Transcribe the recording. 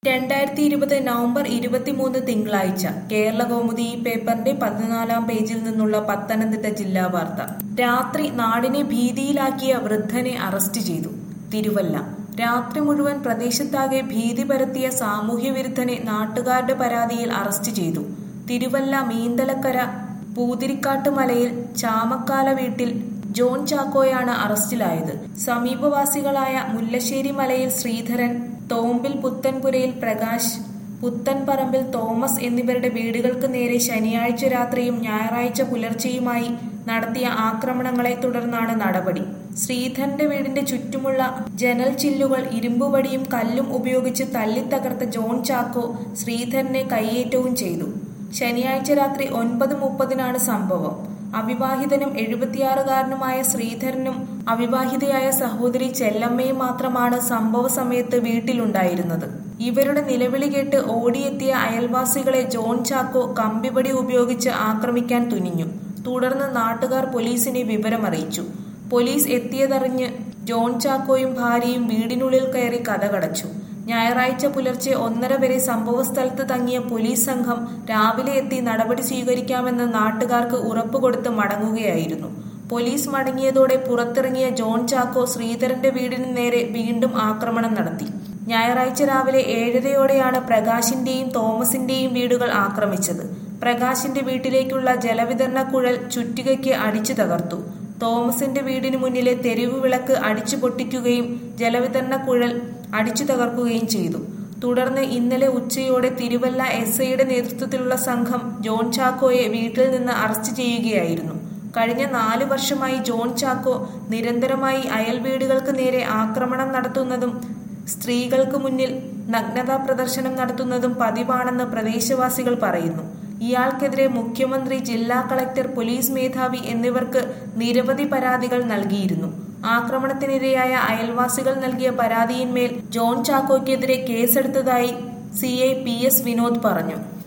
രണ്ടായിരത്തി ഇരുപത് നവംബർ ഇരുപത്തിമൂന്ന് തിങ്കളാഴ്ച കേരള കൗമുദി ഈ പേപ്പറിന്റെ പതിനാലാം പേജിൽ നിന്നുള്ള പത്തനംതിട്ട ജില്ലാ വാർത്ത രാത്രി നാടിനെ ഭീതിയിലാക്കിയ വൃദ്ധനെ അറസ്റ്റ് ചെയ്തു തിരുവല്ല രാത്രി മുഴുവൻ പ്രദേശത്താകെ ഭീതി പരത്തിയ സാമൂഹ്യവിരുദ്ധനെ നാട്ടുകാരുടെ പരാതിയിൽ അറസ്റ്റ് ചെയ്തു തിരുവല്ല മീന്തലക്കര പൂതിരിക്കാട്ട് മലയിൽ ചാമക്കാല വീട്ടിൽ ജോൺ ചാക്കോയാണ് അറസ്റ്റിലായത് സമീപവാസികളായ മുല്ലശ്ശേരി മലയിൽ ശ്രീധരൻ തോമ്പിൽ പുത്തൻപുരയിൽ പ്രകാശ് പുത്തൻപറമ്പിൽ തോമസ് എന്നിവരുടെ വീടുകൾക്ക് നേരെ ശനിയാഴ്ച രാത്രിയും ഞായറാഴ്ച പുലർച്ചെയുമായി നടത്തിയ ആക്രമണങ്ങളെ തുടർന്നാണ് നടപടി ശ്രീധരന്റെ വീടിന്റെ ചുറ്റുമുള്ള ജനൽ ചില്ലുകൾ ഇരുമ്പുവടിയും കല്ലും ഉപയോഗിച്ച് തല്ലിത്തകർത്ത ജോൺ ചാക്കോ ശ്രീധരനെ കൈയേറ്റവും ചെയ്തു ശനിയാഴ്ച രാത്രി ഒൻപത് മുപ്പതിനാണ് സംഭവം അവിവാഹിതനും എഴുപത്തിയാറുകാരനുമായ ശ്രീധരനും അവിവാഹിതയായ സഹോദരി ചെല്ലമ്മയും മാത്രമാണ് സംഭവ സമയത്ത് വീട്ടിലുണ്ടായിരുന്നത് ഇവരുടെ നിലവിളി കേട്ട് ഓടിയെത്തിയ അയൽവാസികളെ ജോൺ ചാക്കോ കമ്പിപടി ഉപയോഗിച്ച് ആക്രമിക്കാൻ തുനിഞ്ഞു തുടർന്ന് നാട്ടുകാർ പോലീസിനെ വിവരമറിയിച്ചു പോലീസ് എത്തിയതറിഞ്ഞ് ജോൺ ചാക്കോയും ഭാര്യയും വീടിനുള്ളിൽ കയറി കഥകടച്ചു ഞായറാഴ്ച പുലർച്ചെ ഒന്നര വരെ സംഭവസ്ഥലത്ത് തങ്ങിയ പോലീസ് സംഘം രാവിലെ എത്തി നടപടി സ്വീകരിക്കാമെന്ന് നാട്ടുകാർക്ക് ഉറപ്പുകൊടുത്ത് മടങ്ങുകയായിരുന്നു പോലീസ് മടങ്ങിയതോടെ പുറത്തിറങ്ങിയ ജോൺ ചാക്കോ ശ്രീധരന്റെ വീടിന് നേരെ വീണ്ടും ആക്രമണം നടത്തി ഞായറാഴ്ച രാവിലെ ഏഴരയോടെയാണ് പ്രകാശിന്റെയും തോമസിന്റെയും വീടുകൾ ആക്രമിച്ചത് പ്രകാശിന്റെ വീട്ടിലേക്കുള്ള ജലവിതരണ കുഴൽ ചുറ്റികയ്ക്ക് അടിച്ചു തകർത്തു തോമസിന്റെ വീടിന് മുന്നിലെ തെരുവ് വിളക്ക് അടിച്ചു പൊട്ടിക്കുകയും ജലവിതരണ കുഴൽ അടിച്ചു തകർക്കുകയും ചെയ്തു തുടർന്ന് ഇന്നലെ ഉച്ചയോടെ തിരുവല്ല എസ് ഐയുടെ നേതൃത്വത്തിലുള്ള സംഘം ജോൺ ചാക്കോയെ വീട്ടിൽ നിന്ന് അറസ്റ്റ് ചെയ്യുകയായിരുന്നു കഴിഞ്ഞ നാല് വർഷമായി ജോൺ ചാക്കോ നിരന്തരമായി അയൽ വീടുകൾക്ക് നേരെ ആക്രമണം നടത്തുന്നതും സ്ത്രീകൾക്ക് മുന്നിൽ നഗ്നതാ പ്രദർശനം നടത്തുന്നതും പതിവാണെന്ന് പ്രദേശവാസികൾ പറയുന്നു ഇയാൾക്കെതിരെ മുഖ്യമന്ത്രി ജില്ലാ കളക്ടർ പോലീസ് മേധാവി എന്നിവർക്ക് നിരവധി പരാതികൾ നൽകിയിരുന്നു ആക്രമണത്തിനിരയായ അയൽവാസികൾ നൽകിയ പരാതിയിന്മേൽ ജോൺ ചാക്കോയ്ക്കെതിരെ കേസെടുത്തതായി C I P S Vinod പറഞ്ഞു